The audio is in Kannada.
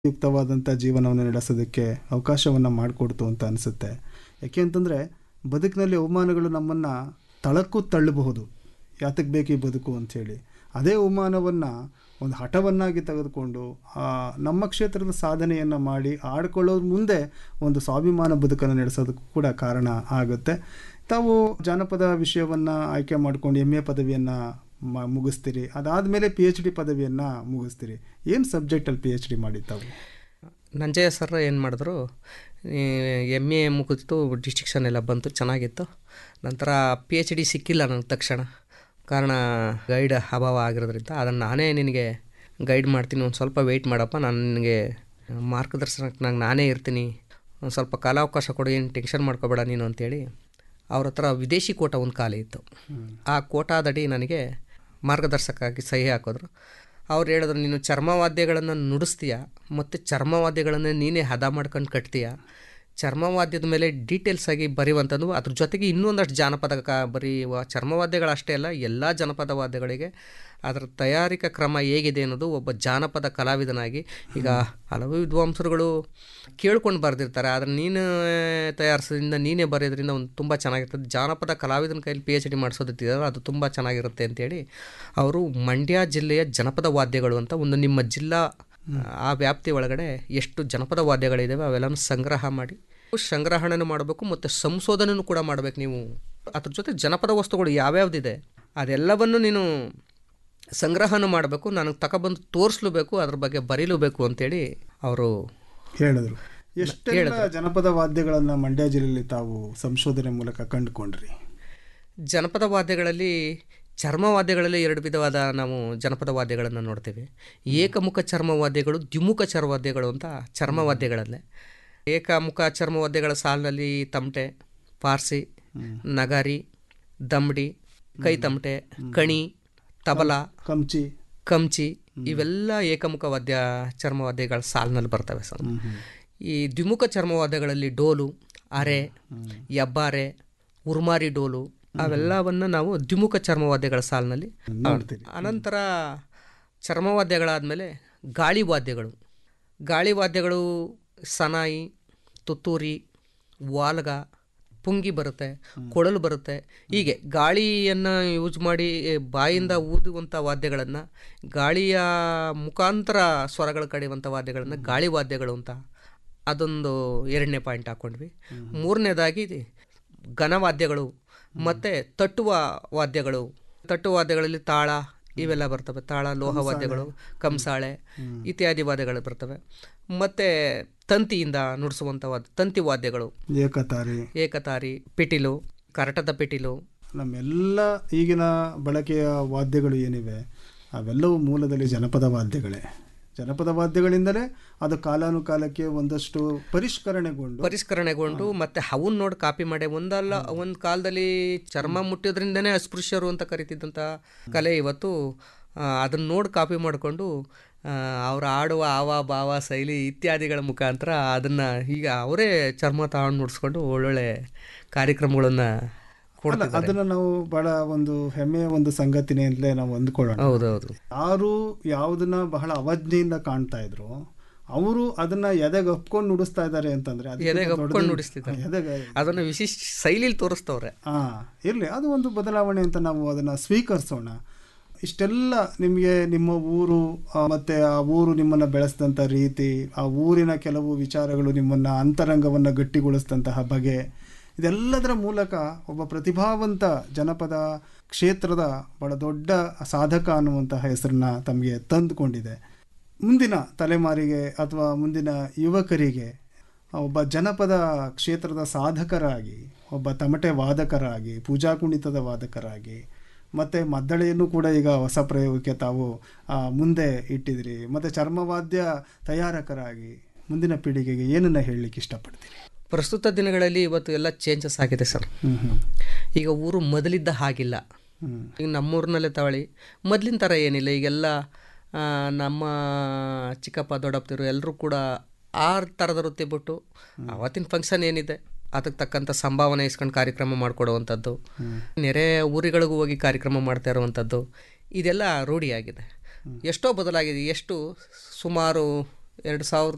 ಯುಕ್ತವಾದಂಥ ಜೀವನವನ್ನು ನಡೆಸೋದಕ್ಕೆ ಅವಕಾಶವನ್ನು ಮಾಡಿಕೊಡ್ತು ಅಂತ ಅನಿಸುತ್ತೆ ಯಾಕೆ ಅಂತಂದರೆ ಬದುಕಿನಲ್ಲಿ ಅವಮಾನಗಳು ನಮ್ಮನ್ನು ತಳಕ್ಕೂ ತಳ್ಳಬಹುದು ಯಾತಕ್ಕೆ ಬೇಕು ಈ ಬದುಕು ಅಂಥೇಳಿ ಅದೇ ಅವಮಾನವನ್ನು ಒಂದು ಹಠವನ್ನಾಗಿ ತೆಗೆದುಕೊಂಡು ಆ, ನಮ್ಮ ಕ್ಷೇತ್ರದ ಸಾಧನೆಯನ್ನು ಮಾಡಿ ಆಡ್ಕೊಳ್ಳೋದ್ರ ಮುಂದೆ ಒಂದು ಸ್ವಾಭಿಮಾನ ಬದುಕನ್ನು ನಡೆಸೋದಕ್ಕೂ ಕೂಡ ಕಾರಣ ಆಗುತ್ತೆ ತಾವು ಜಾನಪದ ವಿಷಯವನ್ನು ಆಯ್ಕೆ ಮಾಡ್ಕೊಂಡು ಎಮ್ ಎ ಪದವಿಯನ್ನು ಮ ಮುಗಿಸ್ತೀರಿ ಅದಾದಮೇಲೆ ಪಿ ಎಚ್ ಡಿ ಪದವಿಯನ್ನು ಮುಗಿಸ್ತೀರಿ ಏನು ಸಬ್ಜೆಕ್ಟಲ್ಲಿ ಪಿ ಎಚ್ ಡಿ ಮಾಡಿ ತಾವು ನಂಜಯ್ಯ ಸರ್ ಏನು ಮಾಡಿದ್ರು ಎಮ್ ಎ ಮುಗಿತು ಡಿಸ್ಟಿಕ್ಷನ್ ಎಲ್ಲ ಬಂತು ಚೆನ್ನಾಗಿತ್ತು ನಂತರ ಪಿ ಎಚ್ ಡಿ ಸಿಕ್ಕಿಲ್ಲ ನನಗೆ ತಕ್ಷಣ ಕಾರಣ ಗೈಡ್ ಅಭಾವ ಆಗಿರೋದ್ರಿಂದ ಅದನ್ನು ನಾನೇ ನಿನಗೆ ಗೈಡ್ ಮಾಡ್ತೀನಿ ಒಂದು ಸ್ವಲ್ಪ ವೆಯ್ಟ್ ಮಾಡಪ್ಪ ನಾನು ನಿನಗೆ ಮಾರ್ಗದರ್ಶನಕ್ಕೆ ನಂಗೆ ನಾನೇ ಇರ್ತೀನಿ ಒಂದು ಸ್ವಲ್ಪ ಕಾಲಾವಕಾಶ ಕೊಡು ಏನು ಟೆನ್ಷನ್ ಮಾಡ್ಕೋಬೇಡ ನೀನು ಅಂತೇಳಿ ಅವ್ರ ಹತ್ರ ವಿದೇಶಿ ಕೋಟ ಒಂದು ಖಾಲಿ ಇತ್ತು ಆ ಕೋಟಾದಡಿ ನನಗೆ ಮಾರ್ಗದರ್ಶಕರಾಗಿ ಸಹಿ ಹಾಕಿದ್ರು ಅವ್ರು ಹೇಳಿದ್ರು ನೀನು ಚರ್ಮವಾದ್ಯಗಳನ್ನು ನುಡಿಸ್ತೀಯ ಮತ್ತು ಚರ್ಮವಾದ್ಯಗಳನ್ನು ನೀನೇ ಹದ ಮಾಡ್ಕೊಂಡು ಕಟ್ತೀಯ ಚರ್ಮವಾದ್ಯದ ಮೇಲೆ ಡೀಟೇಲ್ಸ್ ಆಗಿ ಬರೆಯುವಂಥದ್ದು ಅದ್ರ ಜೊತೆಗೆ ಇನ್ನೊಂದಷ್ಟು ಜಾನಪದ ಕ ಬರೆಯುವ ಚರ್ಮವಾದ್ಯಗಳಷ್ಟೇ ಅಲ್ಲ ಎಲ್ಲ ಜನಪದ ವಾದ್ಯಗಳಿಗೆ ಅದರ ತಯಾರಿಕಾ ಕ್ರಮ ಹೇಗಿದೆ ಅನ್ನೋದು ಒಬ್ಬ ಜಾನಪದ ಕಲಾವಿದನಾಗಿ ಈಗ ಹಲವು ವಿದ್ವಾಂಸರುಗಳು ಕೇಳ್ಕೊಂಡು ಬರೆದಿರ್ತಾರೆ ಆದರೆ ನೀನು ತಯಾರಿಸೋದ್ರಿಂದ ನೀನೇ ಬರೆಯೋದ್ರಿಂದ ಒಂದು ತುಂಬ ಚೆನ್ನಾಗಿರ್ತದೆ ಜಾನಪದ ಕಲಾವಿದನ ಕೈಲಿ ಪಿ ಎಚ್ ಡಿ ಮಾಡಿಸೋದಿದ್ದಾರಲ್ಲ ಅದು ತುಂಬ ಚೆನ್ನಾಗಿರುತ್ತೆ ಅಂತೇಳಿ ಅವರು ಮಂಡ್ಯ ಜಿಲ್ಲೆಯ ಜನಪದ ವಾದ್ಯಗಳು ಅಂತ ಒಂದು ನಿಮ್ಮ ಜಿಲ್ಲಾ ಆ ವ್ಯಾಪ್ತಿ ಒಳಗಡೆ ಎಷ್ಟು ಜನಪದ ವಾದ್ಯಗಳಿದ್ದಾವೆ ಅವೆಲ್ಲನೂ ಸಂಗ್ರಹ ಮಾಡಿ ಸಂಗ್ರಹಣೆನೂ ಮಾಡಬೇಕು ಮತ್ತು ಸಂಶೋಧನೆಯೂ ಕೂಡ ಮಾಡಬೇಕು ನೀವು ಅದ್ರ ಜೊತೆ ಜನಪದ ವಸ್ತುಗಳು ಯಾವ್ಯಾವ್ದಿದೆ ಅದೆಲ್ಲವನ್ನು ನೀನು ಸಂಗ್ರಹನೂ ಮಾಡಬೇಕು ನನಗೆ ತಗೊಬಂದು ತೋರಿಸ್ಲೂಬೇಕು ಅದ್ರ ಬಗ್ಗೆ ಬರೀಲೂಬೇಕು ಅಂತೇಳಿ ಅವರು ಹೇಳಿದ್ರು ಎಷ್ಟೆಲ್ಲ ಜನಪದ ವಾದ್ಯಗಳನ್ನು ಮಂಡ್ಯ ಜಿಲ್ಲೆಯಲ್ಲಿ ತಾವು ಸಂಶೋಧನೆ ಮೂಲಕ ಕಂಡುಕೊಂಡ್ರಿ ಜನಪದ ವಾದ್ಯಗಳಲ್ಲಿ ಚರ್ಮವಾದ್ಯಗಳಲ್ಲಿ ಎರಡು ವಿಧವಾದ ನಾವು ಜನಪದ ವಾದ್ಯಗಳನ್ನು ನೋಡ್ತೀವಿ ಏಕಮುಖ ಚರ್ಮವಾದ್ಯಗಳು ದ್ವಿಮುಖ ಚರ್ಮವಾದ್ಯಗಳು ಅಂತ ಚರ್ಮವಾದ್ಯಗಳಲ್ಲೇ ಏಕಮುಖ ಚರ್ಮವಾದ್ಯಗಳ ಸಾಲಿನಲ್ಲಿ ತಮಟೆ ಪಾರ್ಸಿ ನಗಾರಿ ದಮ್ಡಿ ಕೈ ತಮಟೆ ಕಣಿ ತಬಲ ಕಂಚಿ ಕಂಚಿ ಇವೆಲ್ಲ ಏಕಮುಖ ವಾದ್ಯ ಚರ್ಮವಾದ್ಯಗಳ ಸಾಲಿನಲ್ಲಿ ಬರ್ತವೆ ಸರ್ ಈ ದ್ವಿಮುಖ ಚರ್ಮವಾದ್ಯಗಳಲ್ಲಿ ಡೋಲು ಅರೆ ಯಬ್ಬಾರೆ ಉರ್ಮಾರಿ ಡೋಲು ಅವೆಲ್ಲವನ್ನು ನಾವು ದ್ವಿಮುಖ ಚರ್ಮವಾದ್ಯಗಳ ಸಾಲಿನಲ್ಲಿ ನೋಡ್ತೀರಿ ಅನಂತರ ಚರ್ಮವಾದ್ಯಗಳಾದಮೇಲೆ ಗಾಳಿ ವಾದ್ಯಗಳು ಗಾಳಿ ವಾದ್ಯಗಳು ಸನಾಯಿ ತುತ್ತೂರಿ ವಾಲ್ಗ ಪುಂಗಿ ಬರುತ್ತೆ ಕೊಳಲು ಬರುತ್ತೆ ಹೀಗೆ ಗಾಳಿಯನ್ನು ಯೂಸ್ ಮಾಡಿ ಎ, ಬಾಯಿಂದ ಊದುವಂಥ ವಾದ್ಯಗಳನ್ನು ಗಾಳಿಯ ಮುಖಾಂತರ ಸ್ವರಗಳು ಕಡಿಯುವಂಥ ವಾದ್ಯಗಳನ್ನು ಗಾಳಿ ವಾದ್ಯಗಳು ಅಂತ ಅದೊಂದು ಎರಡನೇ ಪಾಯಿಂಟ್ ಹಾಕ್ಕೊಂಡ್ವಿ ಮೂರನೇದಾಗಿ ಘನವಾದ್ಯಗಳು ಮತ್ತು ತಟ್ಟುವ ವಾದ್ಯಗಳು ತಟ್ಟುವ ವಾದ್ಯಗಳಲ್ಲಿ ತಾಳ ಇವೆಲ್ಲ ಬರ್ತವೆ ತಾಳ ಲೋಹ ವಾದ್ಯಗಳು ಕಂಸಾಳೆ ಇತ್ಯಾದಿ ವಾದ್ಯಗಳು ಬರ್ತವೆ ಮತ್ತು ತಂತಿಯಿಂದ ನುಡಿಸುವಂಥ ವಾದ್ಯ ತಂತಿ ವಾದ್ಯಗಳು ಏಕತಾರಿ ಏಕತಾರಿ ಪಿಟೀಲು ಕರಟದ ಪಿಟೀಲು ನಮ್ಮೆಲ್ಲ ಈಗಿನ ಬಳಕೆಯ ವಾದ್ಯಗಳು ಏನಿವೆ ಅವೆಲ್ಲವೂ ಮೂಲದಲ್ಲಿ ಜನಪದ ವಾದ್ಯಗಳೇ ಜನಪದ ವಾದ್ಯಗಳಿಂದಲೇ ಅದು ಕಾಲಾನುಕಾಲಕ್ಕೆ ಒಂದಷ್ಟು ಪರಿಷ್ಕರಣೆಗೊಂಡು ಪರಿಷ್ಕರಣೆಗೊಂಡು ಮತ್ತೆ ಅವನ್ನ ನೋಡಿ ಕಾಪಿ ಮಾಡಿ ಒಂದಲ್ಲ ಒಂದು ಕಾಲದಲ್ಲಿ ಚರ್ಮ ಮುಟ್ಟಿದ್ರಿಂದನೇ ಅಸ್ಪೃಶ್ಯರು ಅಂತ ಕರಿತಿದ್ದಂಥ ಕಲೆ ಇವತ್ತು ಅದನ್ನ ನೋಡಿ ಕಾಪಿ ಮಾಡಿಕೊಂಡು ಅವ್ರು ಆಡುವ ಆವ ಭಾವ ಶೈಲಿ ಇತ್ಯಾದಿಗಳ ಮುಖಾಂತರ ಅದನ್ನು ಈಗ ಅವರೇ ಚರ್ಮ ತಗೊಂಡು ನುಡಿಸ್ಕೊಂಡು ಒಳ್ಳೊಳ್ಳೆ ಕಾರ್ಯಕ್ರಮಗಳನ್ನು ಅಲ್ಲ ಕೊಡ್ತಿದ್ದಾರೆ ಅದನ್ನ ನಾವು ಬಹಳ ಒಂದು ಹೆಮ್ಮೆಯ ಒಂದು ಸಂಗತಿನೇ ಅಂತಲೇ ನಾವು ಅಂದ್ಕೊಳ್ಳೋಣ ಹೌದೌದು ಯಾರು ಯಾವುದನ್ನ ಬಹಳ ಅವಜ್ಞೆಯಿಂದ ಕಾಣ್ತಾ ಇದ್ರು ಅವರು ಅದನ್ನ ಎದೆಗೆ ಒಪ್ಕೊಂಡು ನುಡಿಸ್ತಾ ಇದ್ದಾರೆ ಅಂತಂದ್ರೆ ಅದಕ್ಕಿಂತ ಎದೆಗೆ ಒಪ್ಕೊಂಡು ದೊಡ್ಡದು- ನುಡಿಸ್ತಿದ್ದಾರೆ. ಎದೆಗೆ ಅದನ್ನು ವಿಶಿಷ್ಟ ಶೈಲಿಲಿ ತೋರಿಸ್ತವ್ರೆ ಹಾ ಇರಲಿ ಅದು ಒಂದು ಬದಲಾವಣೆ ಅಂತ ನಾವು ಅದನ್ನ ಸ್ವೀಕರಿಸೋಣ ಇಷ್ಟೆಲ್ಲ ನಿಮಗೆ ನಿಮ್ಮ ಊರು ಆ, ಮತ್ತೆ ಆ ಊರು ನಿಮ್ಮನ್ನ ಬೆಳೆಸಿದಂಥ ರೀತಿ ಆ ಊರಿನ ಕೆಲವು ವಿಚಾರಗಳು ನಿಮ್ಮನ್ನ ಅಂತರಂಗವನ್ನು ಗಟ್ಟಿಗೊಳಿಸಿದಂತಹ ಬಗೆ ಇದೆಲ್ಲದರ ಮೂಲಕ ಒಬ್ಬ ಪ್ರತಿಭಾವಂತ ಜನಪದ ಕ್ಷೇತ್ರದ ಬಹಳ ದೊಡ್ಡ ಸಾಧಕ ಅನ್ನುವಂತಹ ಹೆಸರನ್ನ ತಮಗೆ ತಂದುಕೊಂಡಿದೆ ಮುಂದಿನ ತಲೆಮಾರಿಗೆ ಅಥವಾ ಮುಂದಿನ ಯುವಕರಿಗೆ ಒಬ್ಬ ಜನಪದ ಕ್ಷೇತ್ರದ ಸಾಧಕರಾಗಿ ಒಬ್ಬ ತಮಟೆ ವಾದಕರಾಗಿ ಪೂಜಾ ಕುಣಿತದ ವಾದಕರಾಗಿ ಮತ್ತು ಮದ್ದಳೆಯನ್ನು ಕೂಡ ಈಗ ಹೊಸ ಪ್ರಯೋಗಕ್ಕೆ ತಾವು ಆ, ಮುಂದೆ ಇಟ್ಟಿದ್ರಿ ಮತ್ತು ಚರ್ಮವಾದ್ಯ ತಯಾರಕರಾಗಿ ಮುಂದಿನ ಪೀಳಿಗೆಗೆ ಏನನ್ನ ಹೇಳಲಿಕ್ಕೆ ಇಷ್ಟಪಡ್ತೀರಿ ಪ್ರಸ್ತುತ ದಿನಗಳಲ್ಲಿ ಇವತ್ತು ಎಲ್ಲ ಚೇಂಜಸ್ ಆಗಿದೆ ಸರ್ ಹ್ಮ್ ಹ್ಮ್ ಈಗ ಊರು ಮೊದಲಿದ್ದ ಹಾಗಿಲ್ಲ ಹ್ಮ್ ಈಗ ನಮ್ಮೂರಿನಲ್ಲೇ ತಗೊಳ್ಳಿ ಮೊದಲಿನ ಥರ ಏನಿಲ್ಲ ಈಗೆಲ್ಲ ಆ, ನಮ್ಮ ಚಿಕ್ಕಪ್ಪ ದೊಡ್ಡಪ್ಪದಿರು ಎಲ್ಲರೂ ಕೂಡ ಆ ಥರದ ವೃತ್ತಿ ಬಿಟ್ಟು ಅವತ್ತಿನ ಫಂಕ್ಷನ್ ಏನಿದೆ ಅದಕ್ಕೆ ತಕ್ಕಂಥ ಸಂಭಾವನೆ ಇಸ್ಕೊಂಡು ಕಾರ್ಯಕ್ರಮ ಮಾಡಿಕೊಡುವಂಥದ್ದು ನೆರೆ ಊರುಗಳಿಗೂ ಹೋಗಿ ಕಾರ್ಯಕ್ರಮ ಮಾಡ್ತಾ ಇರುವಂಥದ್ದು ಇದೆಲ್ಲ ರೂಢಿಯಾಗಿದೆ ಎಷ್ಟೋ ಬದಲಾಗಿದೆ ಎಷ್ಟು ಸುಮಾರು ಎರಡು ಸಾವಿರದ